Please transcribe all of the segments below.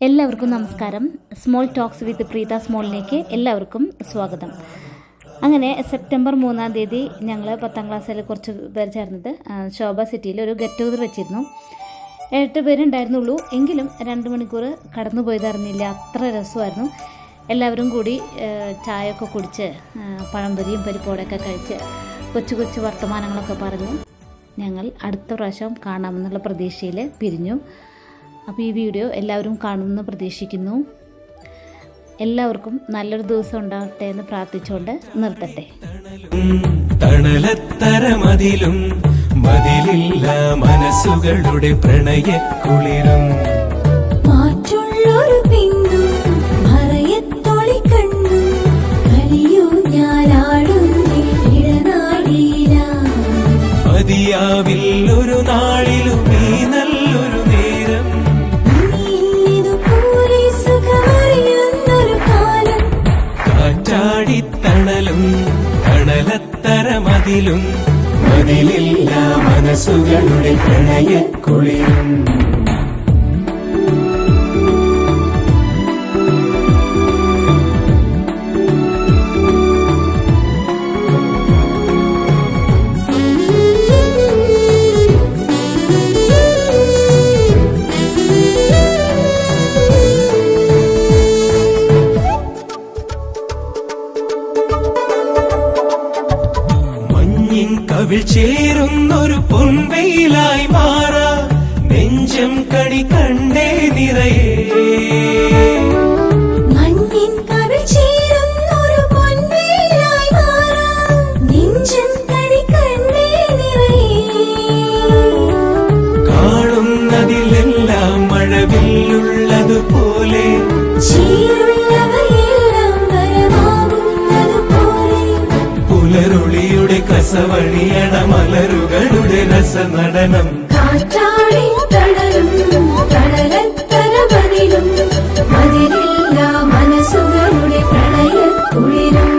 എല്ലാവർക്കും നമസ്കാരം small talks with Preetha സ്മോളിലേക്ക് എല്ലാവർക്കും സ്വാഗതം അങ്ങനെ സെപ്റ്റംബർ മൂന്നാം തീയതി ഞങ്ങൾ പത്താം ക്ലാസ്സിൽ കുറച്ച് പേർ ചേർന്നിട്ട് ആ, ശോഭ സിറ്റിയിൽ ഒരു ഗെറ്റ് ടുഗദർ വെച്ചിരുന്നു എട്ട് പേരുണ്ടായിരുന്നുള്ളൂ എങ്കിലും രണ്ട് മണിക്കൂർ കടന്നു പോയതറിഞ്ഞില്ല അത്ര രസമായിരുന്നു എല്ലാവരും കൂടി ആ, ചായയൊക്കെ കുടിച്ച് ആ, പഴംപൊരിയും പരിപ്പോടൊക്കെ കഴിച്ച് കൊച്ചു കൊച്ചു വർത്തമാനങ്ങളൊക്കെ പറഞ്ഞ് ഞങ്ങൾ അടുത്ത പ്രാവശ്യം കാണാമെന്നുള്ള പ്രതീക്ഷയിൽ പിരിഞ്ഞു അപ്പോൾ ഈ വീഡിയോ എല്ലാവരും കാണുമെന്ന് പ്രതീക്ഷിക്കുന്നു എല്ലാവർക്കും നല്ലൊരു ദിവസം ഉണ്ടാകട്ടെ എന്ന് പ്രാർത്ഥിച്ചുകൊണ്ട് നിർത്തട്ടെ തണലത്തര മതിലും മതിലില്ല മനസ്സുകളുടെ പ്രണയക്കുളിരും മാറ്റുള്ളൊരു പിന്നു മറയത്തൊളി കണ്ണു കളിയൂ ഞാനാടുന്നേ ഇടനാടിയില മതിയാവിൽ ഒരു നാളിലും ഈ നല്ലൊരു നേരം ഇന്നിതുപോലെ സുഖമറിയുന്നൊരു കാലം കാറ്റാടിത്തണലും തണലത്തര മതിലും മതിലില്ല മനസ്സുകളുടെ പ്രണയക്കുളിരും മഞ്ഞിൻ കവിൾ ചേരുന്നൊരു പൊൻവെയിലായി മാറാ നെഞ്ചം കണി കണ്ടേ നിറയേ മഞ്ഞിൻ കവിൾ ചേരുന്നൊരു പൊൻവേലായി മാറാം നെഞ്ചൻ കണി കണ്ണേ നിറയേ കാണുന്നതിലെല്ലാം മഴവില്ലുള്ളതുപോലെ ചീരുള്ളവയെല്ലാം വരമാകുന്നതുപോലെ പുലരുളിയുടെ കസവഴിയണ മലരുകളുടെ രസനടനം കാറ്റാടി തണലും തണലത്തര മതിലും മതിലില്ല മനസ്സുകളുടെ പ്രണയക്കുളിരും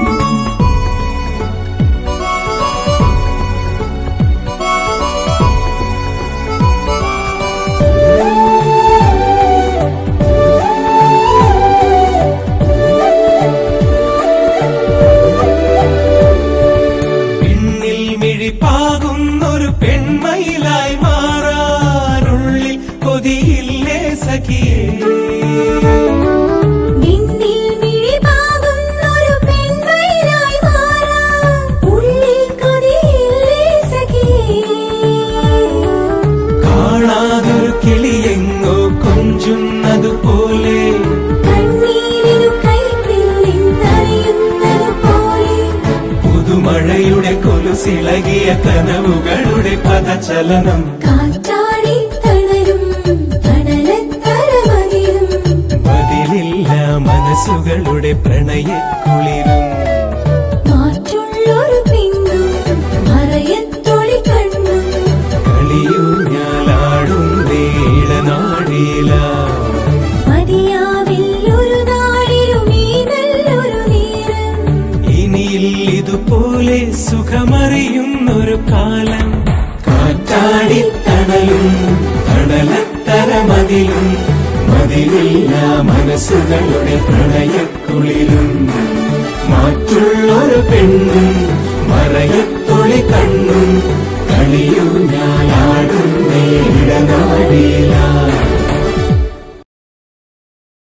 പിന്നിൽ മിഴിപ്പാകുന്നൊരു പെൺമയിലായി മാറാനുള്ളിൽ കൊതിയില്ലേ സഖിയേ നിന്നിൽ മിഴിപാകുന്നൊരു പെൺമയിലായി മാറാം ഉള്ളിൽ കൊതിയില്ലേ സഖിയേ കാണാതൊരു കിളിയെങ്ങോ കൊഞ്ചുന്നതുപോലെ കണ്ണീരിനു കൈപ്പിൽ നിന്നറിയുന്നതുപോലെ പുതുമഴയുടെ കൊലുസിളകിയ കനവുകളുടെ പദചലനം കാറ്റാടി തണലും തണലത്തര മതിലും ബതിലില്ല മനസ്സുകളുടെ പ്രണയക്കുളിരും മാറ്റുള്ളൊരു പിന്നു മറയത്തൊളി കണ്ണു കളിയൂഞ്ഞാലാടും നീളനാടിയില മതിയാവില്ലൊരു നാളിലും ഈ നല്ലൊരു നേരം ഇനിയിൽ ഇതുപോലെ സുഖമറിയുന്നൊരു കാലം കാറ്റാടിത്തണലും തണലത്തര മതിലും മതിലില്ല മനസ്സുകളുടെ പ്രണയക്കുളിലും മാറ്റുള്ളൊരു പെണ്ണും മറയത്തൊളി കണ്ണും കളിയൂഞ്ഞാ